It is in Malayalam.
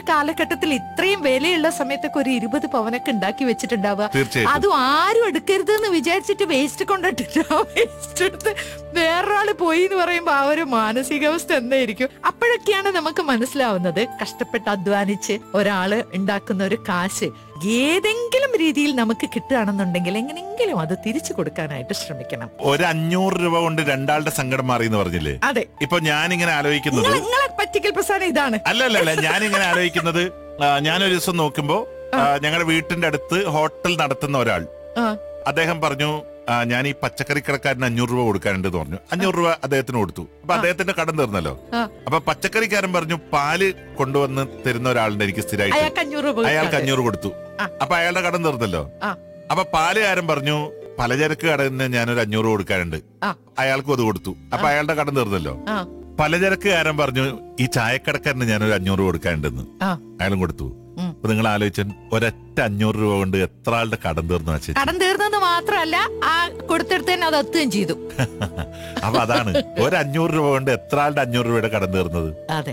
കാലഘട്ടത്തിൽ ഇത്രയും വിലയുള്ള സമയത്തൊക്കെ ഒരു ഇരുപത് പവനൊക്കെ ഉണ്ടാക്കി വെച്ചിട്ടുണ്ടാവുക തീർച്ചയായിട്ടും അതും ആരും എടുക്കരുത് എന്ന് വിചാരിച്ചിട്ട് വേസ്റ്റ് കൊണ്ടിട്ടിട്ട് വേസ്റ്റ് എടുത്ത് വേറൊരാള് പോയി എന്ന് പറയുമ്പോ ആ ഒരു മാനസികാവസ്ഥ എന്തായിരിക്കും അപ്പോഴൊക്കെയാണ് നമുക്ക് മനസ്സിലാവുന്നത് കഷ്ടപ്പെട്ട് അധ്വാനിച്ച് ഒരാള് ഉണ്ടാക്കുന്ന ഒരു കാശ് ഏതെങ്കിലും രീതിയിൽ നമുക്ക് കിട്ടുകയാണെന്നുണ്ടെങ്കിൽ എങ്ങനെങ്കിലും അത് തിരിച്ചു കൊടുക്കാനായിട്ട് ശ്രമിക്കണം ഒരു അഞ്ഞൂറ് രൂപ കൊണ്ട് രണ്ടാളുടെ സങ്കടം മാറി എന്ന് പറഞ്ഞില്ലേ അതെ ഇപ്പൊ ഞാനിങ്ങനെ ആലോചിക്കുന്നത് നിങ്ങൾ നിങ്ങളെ പറ്റിക്കൽ പ്രസ്ഥാനം ഇതാണ് അല്ല അല്ല അല്ല ഞാനിങ്ങനെ ആലോചിക്കുന്നത് ആ, ഞാനൊരു ദിവസം നോക്കുമ്പോ ആ, ഞങ്ങളുടെ വീട്ടിന്റെ അടുത്ത് ഹോട്ടൽ നടത്തുന്ന ഒരാൾ ആ, അദ്ദേഹം പറഞ്ഞു ആ, ഞാൻ ഈ പച്ചക്കറി കടക്കാരന് അഞ്ഞൂറ് രൂപ കൊടുക്കാനുണ്ട് എന്ന് പറഞ്ഞു അഞ്ഞൂറ് രൂപ അദ്ദേഹത്തിന് കൊടുത്തു അപ്പൊ അദ്ദേഹത്തിന്റെ കടം തീർന്നല്ലോ ആ. അപ്പൊ പച്ചക്കറിക്കാരൻ പറഞ്ഞു പാല് കൊണ്ടുവന്ന് തരുന്ന ഒരാളുണ്ട് എനിക്ക് സ്ഥിരമായിട്ട് അയാൾക്ക് അഞ്ഞൂറ് രൂപ അയാൾക്ക് കൊടുക്കാതെ. അഞ്ഞൂറ് കൊടുത്തു ആ. അപ്പൊ അയാളുടെ കടം തീർന്നല്ലോ ആ. അപ്പൊ പാലുകാരൻ പറഞ്ഞു പലചരക്ക് കടന്ന് ഞാനൊരു അഞ്ഞൂറ് കൊടുക്കാനുണ്ട് ആ. അയാൾക്കും അത് കൊടുത്തു അപ്പൊ അയാളുടെ കടം തീർന്നല്ലോ ആ, പലചരക്കുകാരൻ പറഞ്ഞു ഈ ചായക്കടക്കാരന് ഞാനൊരു അഞ്ഞൂറ് കൊടുക്കാനുണ്ടെന്ന് ആ. അയാളും കൊടുത്തു ഉം. അപ്പൊ നിങ്ങൾ ആലോചിച്ച ഒരൊറ്റ അഞ്ഞൂറ് രൂപ കൊണ്ട് എത്ര ആളുടെ കടം തീർന്നു വെച്ചു കടം തീർന്നത് മാത്രമല്ല ആ കൊടുത്തെടുത്ത് തന്നെ അത് എത്തുകയും ചെയ്തു അപ്പൊ അതാണ് ഒരു അഞ്ഞൂറ് രൂപ കൊണ്ട് എത്ര ആളുടെ അഞ്ഞൂറ് രൂപയുടെ കടം തീർന്നത് അതെ